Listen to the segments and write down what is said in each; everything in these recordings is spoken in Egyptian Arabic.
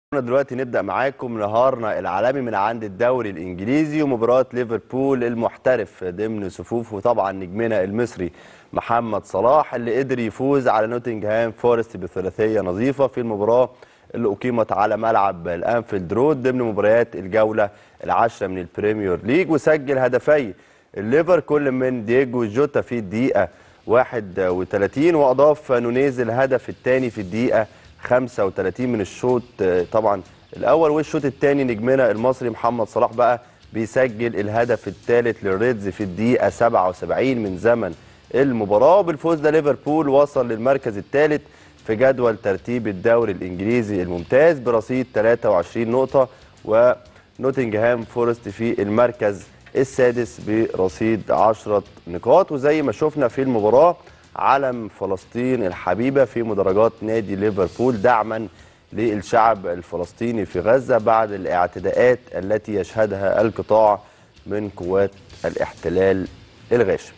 دلوقتي نبدا معاكم نهارنا العالمي من عند الدوري الانجليزي ومباراه ليفربول المحترف ضمن صفوفه طبعا نجمنا المصري محمد صلاح اللي قدر يفوز على نوتنغهام فورست بثلاثيه نظيفه في المباراه اللي اقيمت على ملعب الانفيلد رود ضمن مباريات الجوله العاشره من البريمير ليج وسجل هدفي الليفر كل من دييجو جوتا في الدقيقه 31 واضاف نونيز الهدف الثاني في الدقيقه 35 من الشوط طبعا الاول والشوط الثاني نجمنا المصري محمد صلاح بقى بيسجل الهدف الثالث للريدز في الدقيقه 77 من زمن المباراه وبالفوز ده ليفربول وصل للمركز الثالث في جدول ترتيب الدوري الانجليزي الممتاز برصيد 23 نقطه ونوتنجهام فورست في المركز السادس برصيد 10 نقاط وزي ما شفنا في المباراه علم فلسطين الحبيبه في مدرجات نادي ليفربول دعما للشعب الفلسطيني في غزه بعد الاعتداءات التي يشهدها القطاع من قوات الاحتلال الغاشم.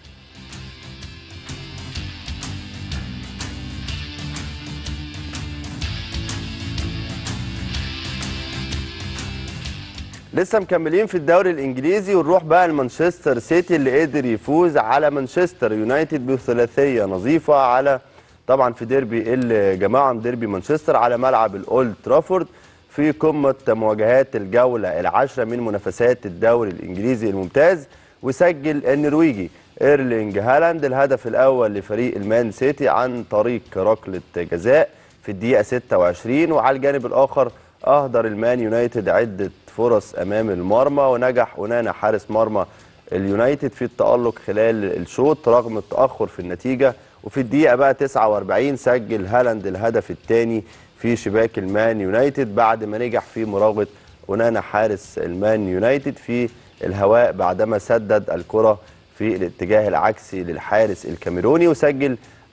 لسه مكملين في الدوري الانجليزي ونروح بقى لمانشستر سيتي اللي قدر يفوز على مانشستر يونايتد بثلاثيه نظيفه على طبعا في ديربي الجماعه ديربي مانشستر على ملعب الاولد ترافورد في قمه مواجهات الجوله العاشره من منافسات الدوري الانجليزي الممتاز وسجل النرويجي ايرلينج هالاند الهدف الاول لفريق المان سيتي عن طريق ركله جزاء في الدقيقه 26 وعلى الجانب الاخر اهدر المان يونايتد عده فرص امام المرمى ونجح اونانا حارس مرمى اليونايتد في التالق خلال الشوط رغم التاخر في النتيجه وفي الدقيقه بقى 49 سجل هالاند الهدف الثاني في شباك المان يونايتد بعد ما نجح في مراوغه اونانا حارس المان يونايتد في الهواء بعدما سدد الكره في الاتجاه العكسي للحارس الكاميروني وسجل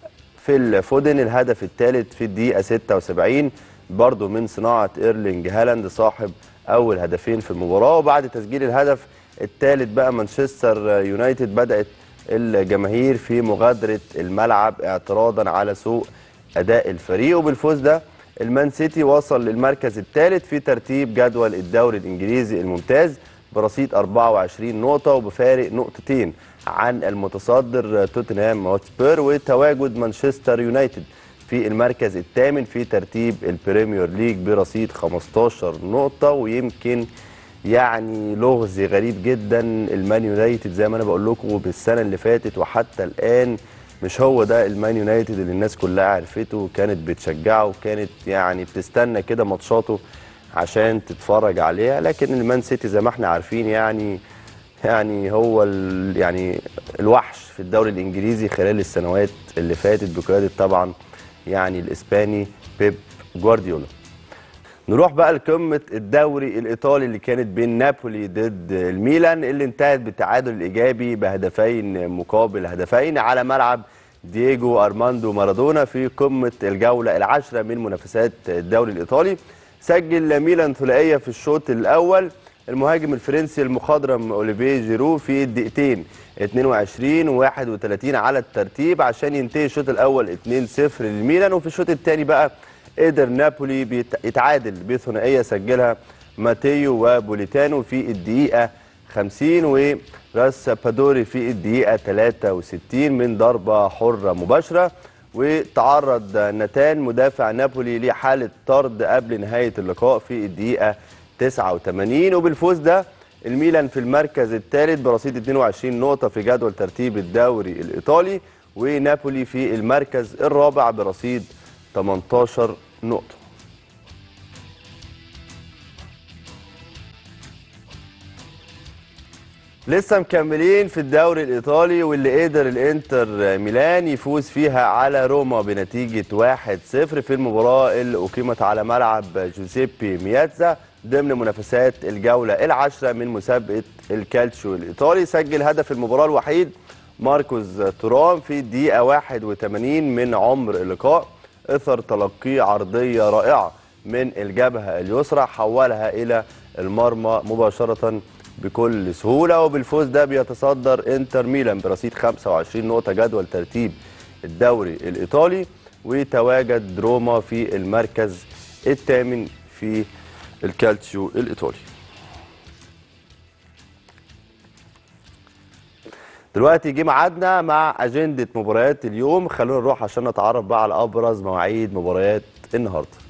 في الفودن الهدف الثالث في الدقيقه 76 برضه من صناعه ايرلينج هالاند صاحب اول هدفين في المباراه وبعد تسجيل الهدف الثالث بقى مانشستر يونايتد بدات الجماهير في مغادره الملعب اعتراضا على سوء اداء الفريق وبالفوز ده المان سيتي وصل للمركز الثالث في ترتيب جدول الدوري الانجليزي الممتاز برصيد 24 نقطه وبفارق نقطتين عن المتصدر توتنهام هوتسبير وتواجد مانشستر يونايتد في المركز الثامن في ترتيب البريمير ليج برصيد 15 نقطة ويمكن يعني لغز غريب جدا المان يونايتد زي ما انا بقول لكم بالسنة اللي فاتت وحتى الآن مش هو ده المان يونايتد اللي الناس كلها عرفته وكانت بتشجعه وكانت يعني بتستنى كده ماتشاته عشان تتفرج عليها لكن المان سيتي زي ما احنا عارفين يعني يعني هو ال يعني الوحش في الدوري الانجليزي خلال السنوات اللي فاتت بقياده طبعا يعني الاسباني بيب جوارديولا نروح بقى لقمه الدوري الايطالي اللي كانت بين نابولي ضد الميلان اللي انتهت بالتعادل الايجابي بهدفين مقابل هدفين على ملعب دييجو ارماندو مارادونا في قمه الجوله العاشره من منافسات الدوري الايطالي سجل ميلان ثنائيه في الشوط الاول المهاجم الفرنسي المخضرم اوليفيه جيرو في الدقيقتين 22 و31 على الترتيب عشان ينتهي الشوط الاول 2-0 للميلان وفي الشوط الثاني بقى قدر نابولي يتعادل بثنائيه سجلها ماتيو وبوليتانو في الدقيقه 50 وراس بادوري في الدقيقه 63 من ضربه حره مباشره وتعرض نتان مدافع نابولي لحاله طرد قبل نهايه اللقاء في الدقيقه 89 وبالفوز ده الميلان في المركز الثالث برصيد 22 نقطة في جدول ترتيب الدوري الإيطالي ونابولي في المركز الرابع برصيد 18 نقطة لسه مكملين في الدوري الإيطالي واللي قدر الإنتر ميلان يفوز فيها على روما بنتيجة 1-0 في المباراة اللي أقيمت على ملعب جوزيبي مياتزا ضمن منافسات الجولة العاشرة من مسابقة الكالتشو الإيطالي سجل هدف المباراة الوحيد ماركوس تورام في الدقيقة 81 من عمر اللقاء اثر تلقيه عرضية رائعة من الجبهة اليسرى حولها إلى المرمى مباشرة بكل سهولة وبالفوز ده بيتصدر انتر ميلان برصيد 25 نقطة جدول ترتيب الدوري الإيطالي وتواجد روما في المركز الثامن في الكالتشيو الايطالي دلوقتي جه ميعادنا مع اجنده مباريات اليوم خلونا نروح عشان نتعرف بقى على ابرز مواعيد مباريات النهارده